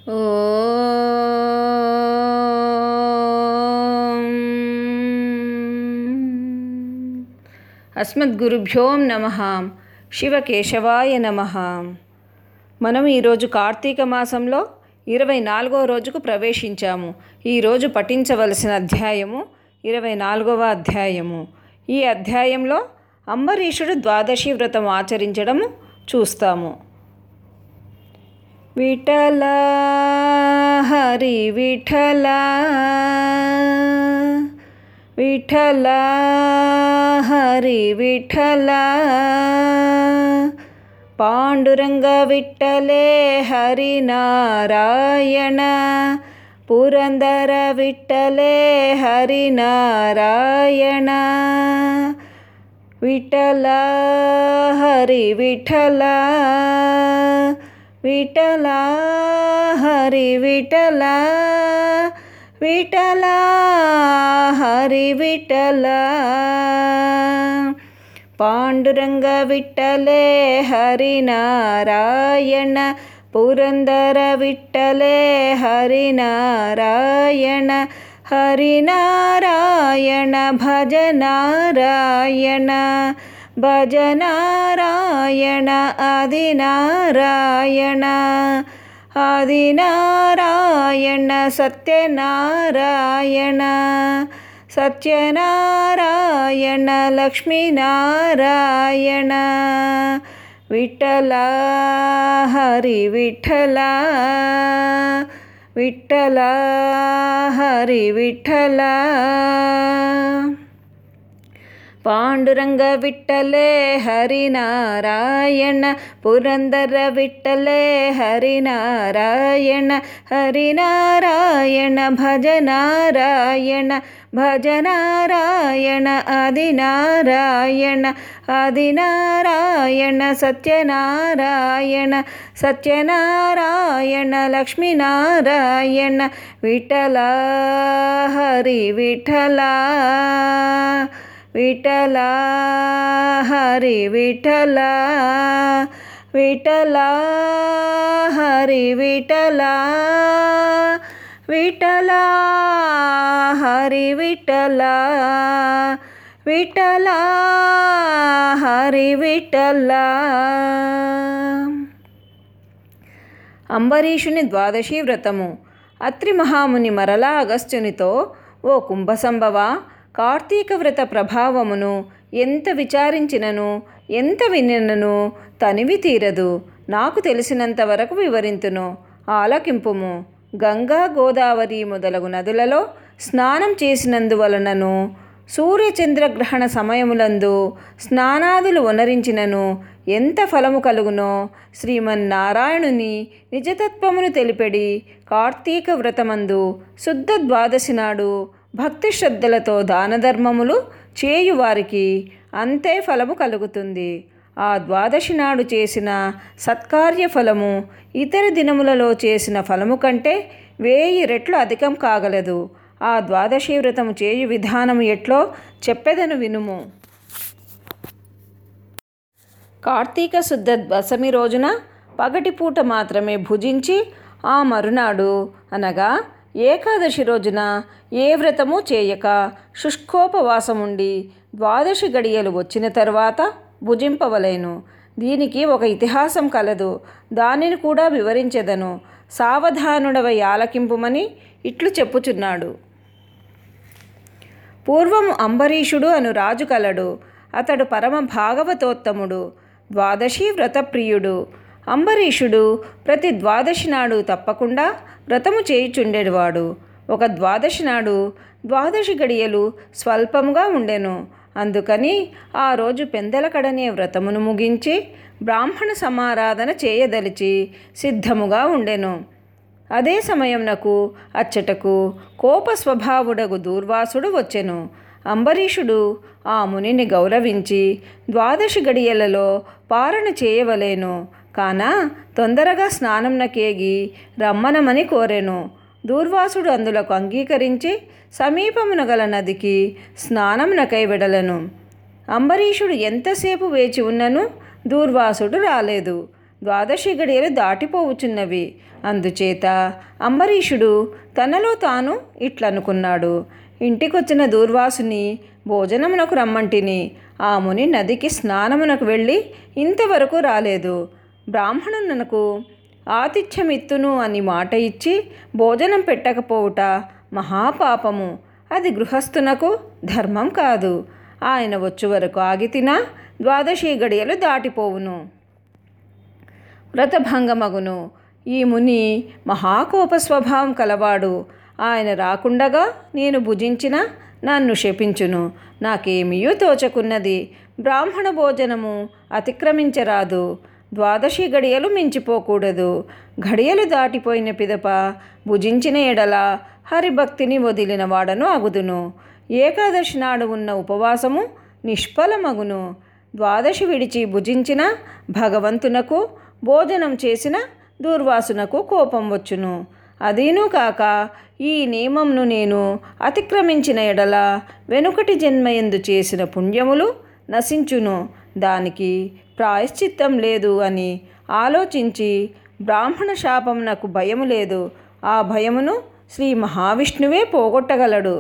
అస్మద్గురుభ్యో నమ శివకేశవాయ నమ మనం ఈరోజు కార్తీక మాసంలో ఇరవై నాలుగవ రోజుకు ప్రవేశించాము ఈరోజు పఠించవలసిన అధ్యాయము ఇరవై నాలుగవ అధ్యాయము ఈ అధ్యాయంలో అంబరీషుడు ద్వాదశి వ్రతం ఆచరించడము చూస్తాము విఠల హరి విఠల విఠల హరి విఠల పాండురంగ విఠలే హరి నారాయణ పురందర విఠలే హరి నారాయణ విఠల హరి విఠల విఠల హరి విఠల విఠల హరి విఠల పాండురంగ విఠలే హరి నారాయణ పురందర విఠలే హరి నారాయణ హరి నారాయణ భజ నారాయణ భజ నారాయణ ఆది నారాయణ ఆది నారాయణ సత్యనారాయణ సత్యనారాయణ లక్ష్మీనారాయణ విఠల హరి విఠల విఠల హరి విఠల పాండురంగ విఠలే హరినారాయణ పురందర విఠలే హరినారాయణ హరినారాయణ భజ నారాయణ భజ నారాయణ ఆది నారాయణ ఆది నారాయణ సత్యనారాయణ సత్యనారాయణ లక్ష్మీనారాయణ విఠల హరి విఠల విఠల హరి విఠల విఠల హరి విఠల విఠల హరి విఠల విఠల హరి విఠల అంబరీషుని ద్వాదశి వ్రతము అత్రి మహాముని మరలా అగస్త్యునితో ఓ కుంభసంభవ కార్తీక వ్రత ప్రభావమును ఎంత విచారించినను ఎంత వినినను తనివి తీరదు నాకు తెలిసినంత వరకు వివరింతును ఆలకింపుము గంగా గోదావరి మొదలగు నదులలో స్నానం చేసినందువలనను సూర్యచంద్రగ్రహణ సమయములందు స్నానాదులు వనరించినను ఎంత ఫలము కలుగునో శ్రీమన్నారాయణుని నిజతత్వమును తెలిపెడి కార్తీక వ్రతమందు శుద్ధ ద్వాదశి నాడు భక్తి శ్రద్ధలతో దానధర్మములు చేయువారికి అంతే ఫలము కలుగుతుంది ఆ ద్వాదశి నాడు చేసిన సత్కార్య ఫలము ఇతర దినములలో చేసిన ఫలము కంటే వేయి రెట్లు అధికం కాగలదు ఆ ద్వాదశి వ్రతము చేయు విధానము ఎట్లో చెప్పెదను వినుము కార్తీక శుద్ధ దశమి రోజున పగటిపూట మాత్రమే భుజించి ఆ మరునాడు అనగా ఏకాదశి రోజున ఏ వ్రతము చేయక శుష్కోపవాసముండి ద్వాదశి గడియలు వచ్చిన తర్వాత భుజింపవలేను దీనికి ఒక ఇతిహాసం కలదు దానిని కూడా వివరించెదను సావధానుడవై ఆలకింపుమని ఇట్లు చెప్పుచున్నాడు పూర్వము అంబరీషుడు అను రాజు కలడు అతడు పరమ భాగవతోత్తముడు ద్వాదశి వ్రతప్రియుడు అంబరీషుడు ప్రతి ద్వాదశి నాడు తప్పకుండా వ్రతము చేయుచుండేవాడు ఒక ద్వాదశి నాడు ద్వాదశి గడియలు స్వల్పముగా ఉండెను అందుకని ఆ రోజు పెందలకడనే వ్రతమును ముగించి బ్రాహ్మణ సమారాధన చేయదలిచి సిద్ధముగా ఉండెను అదే సమయంనకు అచ్చటకు కోప స్వభావుడగు దూర్వాసుడు వచ్చెను అంబరీషుడు ఆ మునిని గౌరవించి ద్వాదశి గడియలలో పారణ చేయవలేను కాన తొందరగా స్నానంనకేగి రమ్మనమని కోరెను దూర్వాసుడు అందులకు అంగీకరించి సమీపమున గల నదికి స్నానమునకై వెడలను అంబరీషుడు ఎంతసేపు వేచి ఉన్నను దూర్వాసుడు రాలేదు ద్వాదశి గడియలు దాటిపోవుచున్నవి అందుచేత అంబరీషుడు తనలో తాను ఇట్లనుకున్నాడు ఇంటికొచ్చిన దూర్వాసుని భోజనమునకు రమ్మంటిని ఆ ముని నదికి స్నానమునకు వెళ్ళి ఇంతవరకు రాలేదు బ్రాహ్మణునకు ఆతిథ్యమిత్తును అని మాట ఇచ్చి భోజనం పెట్టకపోవుట మహాపాపము అది గృహస్థునకు ధర్మం కాదు ఆయన వచ్చు వరకు ఆగితినా ద్వాదశి గడియలు దాటిపోవును వ్రతభంగమగును ఈ ముని మహాకోప స్వభావం కలవాడు ఆయన రాకుండగా నేను భుజించిన నన్ను శపించును నాకేమీయూ తోచకున్నది బ్రాహ్మణ భోజనము అతిక్రమించరాదు ద్వాదశి గడియలు మించిపోకూడదు గడియలు దాటిపోయిన పిదప భుజించిన ఎడల హరిభక్తిని వదిలిన వాడను అగుదును ఏకాదశి నాడు ఉన్న ఉపవాసము నిష్ఫలమగును ద్వాదశి విడిచి భుజించిన భగవంతునకు భోజనం చేసిన దూర్వాసునకు కోపం వచ్చును అదీను కాక ఈ నియమంను నేను అతిక్రమించిన ఎడల వెనుకటి జన్మయందు చేసిన పుణ్యములు నశించును దానికి ప్రాయశ్చిత్తం లేదు అని ఆలోచించి బ్రాహ్మణ శాపం నాకు భయము లేదు ఆ భయమును శ్రీ మహావిష్ణువే పోగొట్టగలడు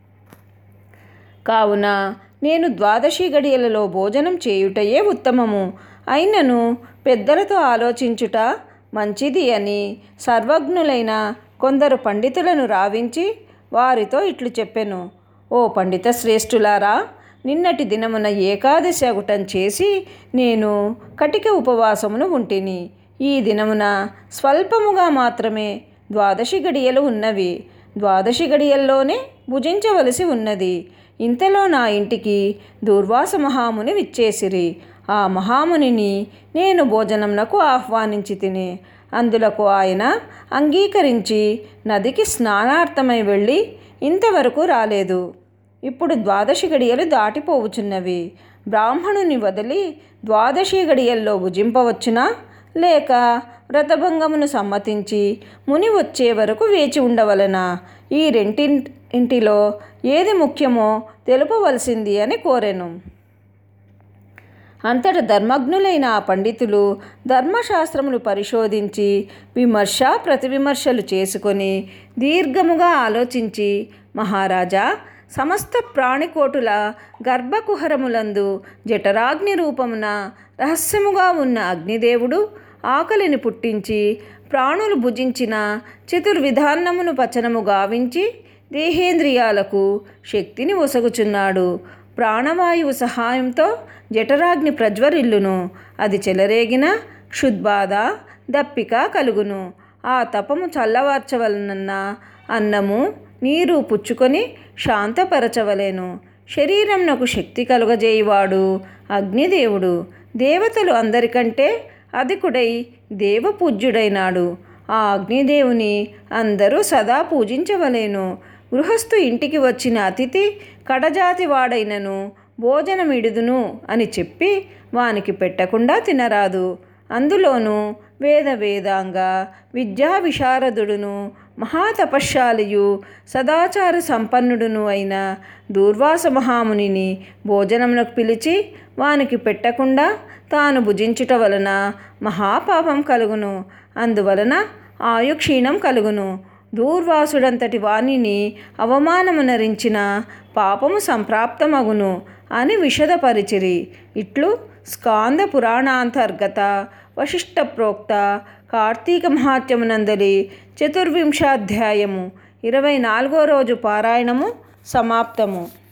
కావున నేను ద్వాదశి గడియలలో భోజనం చేయుటయే ఉత్తమము అయినను పెద్దలతో ఆలోచించుట మంచిది అని సర్వజ్ఞులైన కొందరు పండితులను రావించి వారితో ఇట్లు చెప్పెను ఓ పండిత శ్రేష్ఠులారా నిన్నటి దినమున ఏకాదశి అగుటం చేసి నేను కటిక ఉపవాసమును ఉంటిని ఈ దినమున స్వల్పముగా మాత్రమే ద్వాదశి గడియలు ఉన్నవి ద్వాదశి గడియల్లోనే భుజించవలసి ఉన్నది ఇంతలో నా ఇంటికి దూర్వాస మహాముని విచ్చేసిరి ఆ మహామునిని నేను భోజనంనకు ఆహ్వానించి తిని అందులకు ఆయన అంగీకరించి నదికి స్నానార్థమై వెళ్ళి ఇంతవరకు రాలేదు ఇప్పుడు ద్వాదశి గడియలు దాటిపోవుచున్నవి బ్రాహ్మణుని వదిలి ద్వాదశి గడియల్లో భుజింపవచ్చునా లేక వ్రతభంగమును సమ్మతించి ముని వచ్చే వరకు వేచి ఉండవలనా ఈ రెంటి ఇంటిలో ఏది ముఖ్యమో తెలుపవలసింది అని కోరెను అంతట ధర్మజ్ఞులైన ఆ పండితులు ధర్మశాస్త్రములు పరిశోధించి విమర్శ ప్రతివిమర్శలు చేసుకొని దీర్ఘముగా ఆలోచించి మహారాజా సమస్త ప్రాణికోటుల గర్భకుహరములందు జఠరాగ్ని రూపమున రహస్యముగా ఉన్న అగ్నిదేవుడు ఆకలిని పుట్టించి ప్రాణులు భుజించిన చతుర్విధాన్నమును పచనము గావించి దేహేంద్రియాలకు శక్తిని ఒసగుచున్నాడు ప్రాణవాయువు సహాయంతో జఠరాగ్ని ప్రజ్వరిల్లును అది చెలరేగిన క్షుద్బాధ దప్పిక కలుగును ఆ తపము చల్లవార్చవలనన్న అన్నము నీరు పుచ్చుకొని శాంతపరచవలేను శరీరంనకు శక్తి కలుగజేయువాడు అగ్నిదేవుడు దేవతలు అందరికంటే అధికుడై దేవపూజ్యుడైనాడు ఆ అగ్నిదేవుని అందరూ సదా పూజించవలేను గృహస్థు ఇంటికి వచ్చిన అతిథి కడజాతి వాడైనను భోజనమిడుదును అని చెప్పి వానికి పెట్టకుండా తినరాదు అందులోనూ వేద వేదాంగ విద్యా విశారదుడును మహాతపశ్శాలియు సదాచార సంపన్నుడును అయిన దూర్వాస మహామునిని భోజనమునకు పిలిచి వానికి పెట్టకుండా తాను భుజించుట వలన మహాపాపం కలుగును అందువలన ఆయుక్షీణం కలుగును దూర్వాసుడంతటి వాణిని అవమానమునరించిన పాపము సంప్రాప్తమగును అని విషదపరిచిరి ఇట్లు స్కాంద పురాణాంతర్గత వశిష్ట ప్రోక్త కార్తీక మహాత్యమునందలి చతుర్వింశాధ్యాయము ఇరవై నాలుగో రోజు పారాయణము సమాప్తము